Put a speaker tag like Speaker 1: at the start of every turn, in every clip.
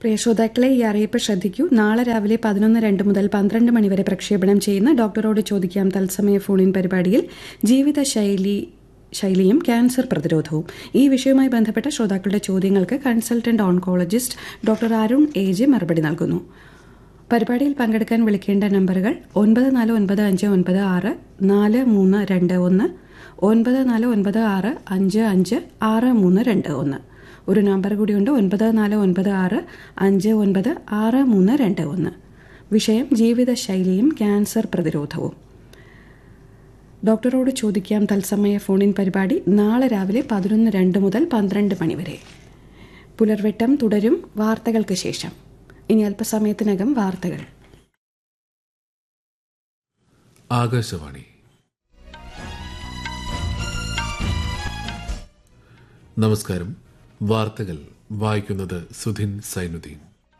Speaker 1: പ്രിയ ശ്രോതാക്കളെ ഈ അറിയിപ്പ് ശ്രദ്ധിക്കൂ നാളെ രാവിലെ പതിനൊന്ന് രണ്ട് മുതൽ പന്ത്രണ്ട് മണിവരെ പ്രക്ഷേപണം ചെയ്യുന്ന ഡോക്ടറോട് ചോദിക്കാം തത്സമയ ഫോണിൻ പരിപാടിയിൽ ജീവിതശൈലി ശൈലിയും ക്യാൻസർ പ്രതിരോധവും ഈ വിഷയവുമായി ബന്ധപ്പെട്ട ശ്രോതാക്കളുടെ ചോദ്യങ്ങൾക്ക് consultant oncologist doctor Arun A J മറുപടി നൽകുന്നു പരിപാടിയിൽ പങ്കെടുക്കാൻ വിളിക്കേണ്ട നമ്പറുകൾ ഒൻപത് നാല് ഒൻപത് അഞ്ച് ഒൻപത് ആറ് നാല് മൂന്ന് രണ്ട് ഒന്ന് ഒൻപത് നാല് ഒൻപത് ആറ് അഞ്ച് അഞ്ച് ആറ് മൂന്ന് രണ്ട് ഒന്ന് ഒരു നമ്പർ കൂടിയുണ്ട് ഒൻപത് നാല് ഒൻപത് ആറ് അഞ്ച് ഒൻപത് ആറ് മൂന്ന് രണ്ട് ഒന്ന് വിഷയം ജീവിതശൈലിയും ക്യാൻസർ പ്രതിരോധവും ഡോക്ടറോട് ചോദിക്കാം തത്സമയ ഫോണിൻ പരിപാടി നാളെ രാവിലെ പതിനൊന്ന് രണ്ട് മുതൽ പന്ത്രണ്ട് മണിവരെ പുലർവെട്ടം തുടരും വാർത്തകൾക്ക് ശേഷം ഇനി അല്പസമയത്തിനകം വാർത്തകൾ
Speaker 2: ആകാശവാണി നമസ്കാരം വാർത്തകൾ വായിക്കുന്നത് സുധിൻ സൈനുദ്ദീൻ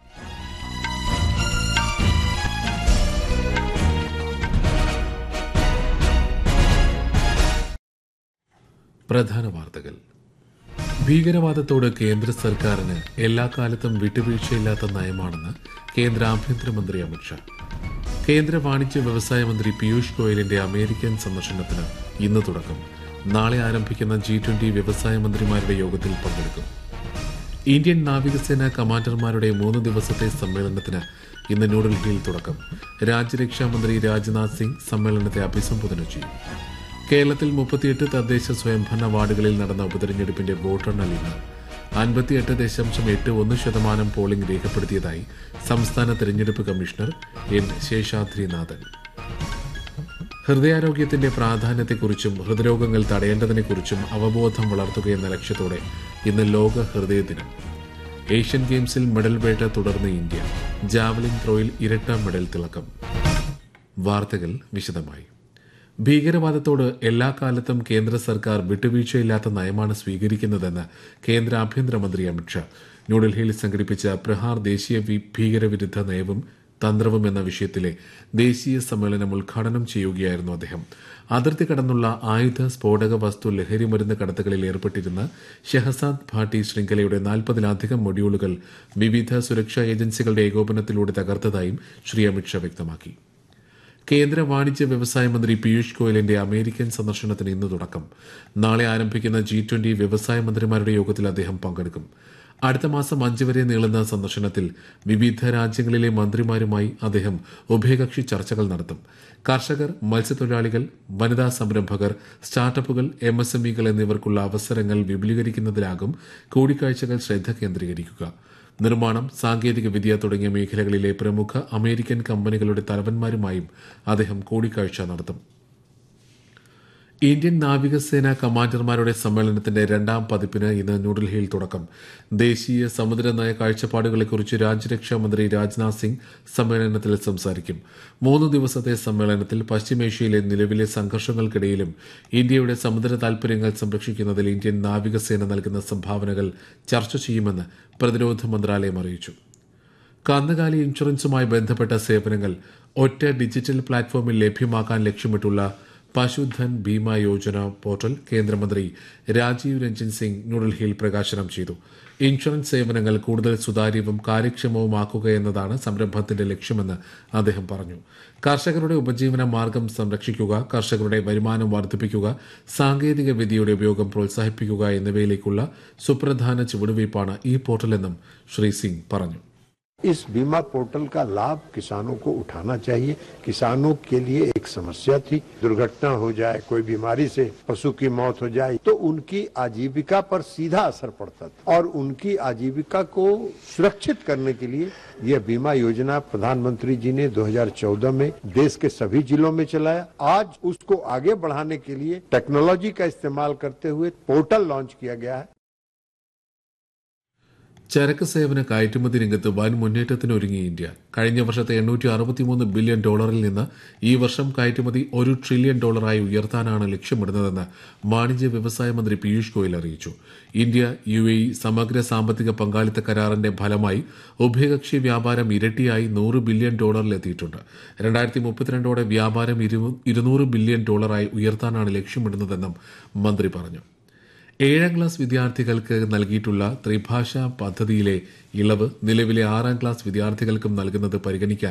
Speaker 2: പ്രധാന വാർത്തകൾ ഭീകരവാദത്തോട് കേന്ദ്ര സർക്കാരിന് എല്ലാ കാലത്തും വിട്ടുവീഴ്ചയില്ലാത്ത നയമാണെന്ന് കേന്ദ്ര ആഭ്യന്തരമന്ത്രി അമിത്ഷാ കേന്ദ്ര വാണിജ്യ വ്യവസായ മന്ത്രി പീയൂഷ് ഗോയലിന്റെ അമേരിക്കൻ സന്ദർശനത്തിന് ഇന്ന് തുടക്കം നാളെ ആരംഭിക്കുന്ന ജി ട്വന്റി വ്യവസായ മന്ത്രിമാരുടെ യോഗത്തിൽ പങ്കെടുക്കും ഇന്ത്യൻ നാവികസേന കമാൻഡർമാരുടെ മൂന്ന് ദിവസത്തെ സമ്മേളനത്തിന് ഇന്ന് ന്യൂഡൽഹിയിൽ തുടക്കം രാജ്യരക്ഷാ മന്ത്രി രാജ്നാഥ് സിംഗ് സമ്മേളനത്തെ അഭിസംബോധന ചെയ്യും കേരളത്തിൽ മുപ്പത്തിയെട്ട് തദ്ദേശ സ്വയംഭരണ വാർഡുകളിൽ നടന്ന ഉപതെരഞ്ഞെടുപ്പിന്റെ വോട്ടെണ്ണൽ ഇന്ന് അൻപത്തിയെട്ട് ദശാംശം എട്ട് ഒന്ന് ശതമാനം പോളിംഗ് രേഖപ്പെടുത്തിയതായി സംസ്ഥാന തെരഞ്ഞെടുപ്പ് കമ്മീഷണർ എൻ ശേഷാദ്രിനാഥൻ ഹൃദയാരോഗ്യത്തിന്റെ പ്രാധാന്യത്തെക്കുറിച്ചും ഹൃദ്രോഗങ്ങൾ തടയേണ്ടതിനെക്കുറിച്ചും അവബോധം വളർത്തുകയെന്ന ലക്ഷ്യത്തോടെ ഇന്ന് ലോക ഹൃദയ ദിനം ഏഷ്യൻ ഗെയിംസിൽ മെഡൽ വേട്ട തുടർന്ന് ഇന്ത്യ ജാവലിൻ ത്രോയിൽ ഇരട്ട മെഡൽ തിളക്കം വാർത്തകൾ വിശദമായി ഭീകരവാദത്തോട് എല്ലാ കാലത്തും കേന്ദ്ര സർക്കാർ വിട്ടുവീഴ്ചയില്ലാത്ത നയമാണ് സ്വീകരിക്കുന്നതെന്ന് കേന്ദ്ര ആഭ്യന്തരമന്ത്രി അമിത്ഷാ ന്യൂഡൽഹിയിൽ സംഘടിപ്പിച്ച പ്രഹാർ ദേശീയ വി- ഭീകരവിരുദ്ധ നയവും തന്ത്രവും എന്ന വിഷയത്തിലെ ദേശീയ സമ്മേളനം ഉദ്ഘാടനം ചെയ്യുകയായിരുന്നു അദ്ദേഹം അതിർത്തി കടന്നുള്ള ആയുധ സ്ഫോടക വസ്തു ലഹരി മരുന്ന് കടത്തുകളിൽ ഏർപ്പെട്ടിരുന്ന ഷെഹസാദ് ഭാട്ടി ശൃംഖലയുടെ നാൽപ്പതിലധികം മൊഡ്യൂളുകൾ വിവിധ സുരക്ഷാ ഏജൻസികളുടെ ഏകോപനത്തിലൂടെ തകർത്തതായും ശ്രീ അമിത്ഷാ വ്യക്തമാക്കി കേന്ദ്ര വാണിജ്യ വ്യവസായ മന്ത്രി പീയൂഷ് ഗോയലിന്റെ അമേരിക്കൻ സന്ദർശനത്തിന് ഇന്ന് തുടക്കം നാളെ ആരംഭിക്കുന്ന ജി ട്വന്റി വ്യവസായ മന്ത്രിമാരുടെ യോഗത്തിൽ അദ്ദേഹം പങ്കെടുക്കും അടുത്ത മാസം അഞ്ച് വരെ നീളുന്ന സന്ദർശനത്തിൽ വിവിധ രാജ്യങ്ങളിലെ മന്ത്രിമാരുമായി അദ്ദേഹം ഉഭയകക്ഷി ചർച്ചകൾ നടത്തും കർഷകർ മത്സ്യത്തൊഴിലാളികൾ വനിതാ സംരംഭകർ സ്റ്റാർട്ടപ്പുകൾ എം എസ് എം ഇകൾ എന്നിവർക്കുള്ള അവസരങ്ങൾ വിപുലീകരിക്കുന്നതിലാകും കൂടിക്കാഴ്ചകൾ ശ്രദ്ധ കേന്ദ്രീകരിക്കുക നിർമ്മാണം സാങ്കേതിക വിദ്യ തുടങ്ങിയ മേഖലകളിലെ പ്രമുഖ അമേരിക്കൻ കമ്പനികളുടെ തലവന്മാരുമായും അദ്ദേഹം കൂടിക്കാഴ്ച നടത്തും ഇന്ത്യൻ നാവികസേന കമാൻഡർമാരുടെ സമ്മേളനത്തിന്റെ രണ്ടാം പതിപ്പിന് ഇന്ന് ന്യൂഡൽഹിയിൽ തുടക്കം ദേശീയ സമുദ്ര നയ കാഴ്ചപ്പാടുകളെക്കുറിച്ച് രാജ്യരക്ഷാ മന്ത്രി രാജ്നാഥ് സിംഗ് സമ്മേളനത്തിൽ സംസാരിക്കും മൂന്ന് ദിവസത്തെ സമ്മേളനത്തിൽ പശ്ചിമേഷ്യയിലെ നിലവിലെ സംഘർഷങ്ങൾക്കിടയിലും ഇന്ത്യയുടെ സമുദ്ര താൽപര്യങ്ങൾ സംരക്ഷിക്കുന്നതിൽ ഇന്ത്യൻ നാവികസേന നൽകുന്ന സംഭാവനകൾ ചർച്ച ചെയ്യുമെന്ന് പ്രതിരോധ മന്ത്രാലയം അറിയിച്ചു കന്നുകാലി ഇൻഷുറൻസുമായി ബന്ധപ്പെട്ട സേവനങ്ങൾ ഒറ്റ ഡിജിറ്റൽ പ്ലാറ്റ്ഫോമിൽ ലഭ്യമാക്കാൻ ലക്ഷ്യമിട്ടുള്ള പശുധൻ ബീമ യോജന പോർട്ടൽ കേന്ദ്രമന്ത്രി രാജീവ് രഞ്ജൻ സിംഗ് ന്യൂഡൽഹിയിൽ പ്രകാശനം ചെയ്തു ഇൻഷുറൻസ് സേവനങ്ങൾ കൂടുതൽ സുതാര്യവും കാര്യക്ഷമവുമാക്കുക എന്നതാണ് സംരംഭത്തിന്റെ ലക്ഷ്യമെന്ന് അദ്ദേഹം പറഞ്ഞു കർഷകരുടെ ഉപജീവന മാർഗം സംരക്ഷിക്കുക കർഷകരുടെ വരുമാനം വർദ്ധിപ്പിക്കുക സാങ്കേതിക വിദ്യയുടെ ഉപയോഗം പ്രോത്സാഹിപ്പിക്കുക എന്നിവയിലേക്കുള്ള സുപ്രധാന ചുവടുവയ്പ്പാണ് ഈ പോർട്ടലെന്നും ശ്രീ സിംഗ് പറഞ്ഞു
Speaker 3: इस बीमा पोर्टल का लाभ किसानों को उठाना चाहिए किसानों के लिए एक समस्या थी दुर्घटना हो जाए कोई बीमारी से पशु की मौत हो जाए तो उनकी आजीविका पर सीधा असर पड़ता था और उनकी आजीविका को सुरक्षित करने के लिए यह बीमा योजना प्रधानमंत्री जी ने 2014 में देश के सभी जिलों में चलाया आज उसको आगे बढ़ाने के लिए टेक्नोलॉजी का इस्तेमाल करते हुए पोर्टल लॉन्च किया गया है
Speaker 2: ചരക്ക് സേവന കയറ്റുമതി രംഗത്ത് വൻ മുന്നേറ്റത്തിനൊരുങ്ങി ഇന്ത്യ കഴിഞ്ഞ വർഷത്തെ എണ്ണൂറ്റി അറുപത്തിമൂന്ന് ബില്യൺ ഡോളറിൽ നിന്ന് ഈ വർഷം കയറ്റുമതി ഒരു ട്രില്യൺ ഡോളറായി ഉയർത്താനാണ് ലക്ഷ്യമിടുന്നതെന്ന് വാണിജ്യ വ്യവസായ മന്ത്രി പീയൂഷ് ഗോയൽ അറിയിച്ചു ഇന്ത്യ യു എ ഇ സമഗ്ര സാമ്പത്തിക പങ്കാളിത്ത കരാറിന്റെ ഫലമായി ഉഭയകക്ഷി വ്യാപാരം ഇരട്ടിയായി നൂറ് ബില്യൺ ഡോളറിലെത്തിയിട്ടുണ്ട് രണ്ടായിരത്തി മുപ്പത്തിരണ്ടോടെ വ്യാപാരം ഇരുന്നൂറ് ബില്യൺ ഡോളറായി ഉയർത്താനാണ് ലക്ഷ്യമിടുന്നതെന്നും മന്ത്രി പറഞ്ഞു ഏഴാം ക്ലാസ് വിദ്യാർത്ഥികൾക്ക് നൽകിയിട്ടുള്ള ത്രിഭാഷാ പദ്ധതിയിലെ ഇളവ് നിലവിലെ ആറാം ക്ലാസ് വിദ്യാർത്ഥികൾക്കും നൽകുന്നത് പരിഗണിക്കാൻ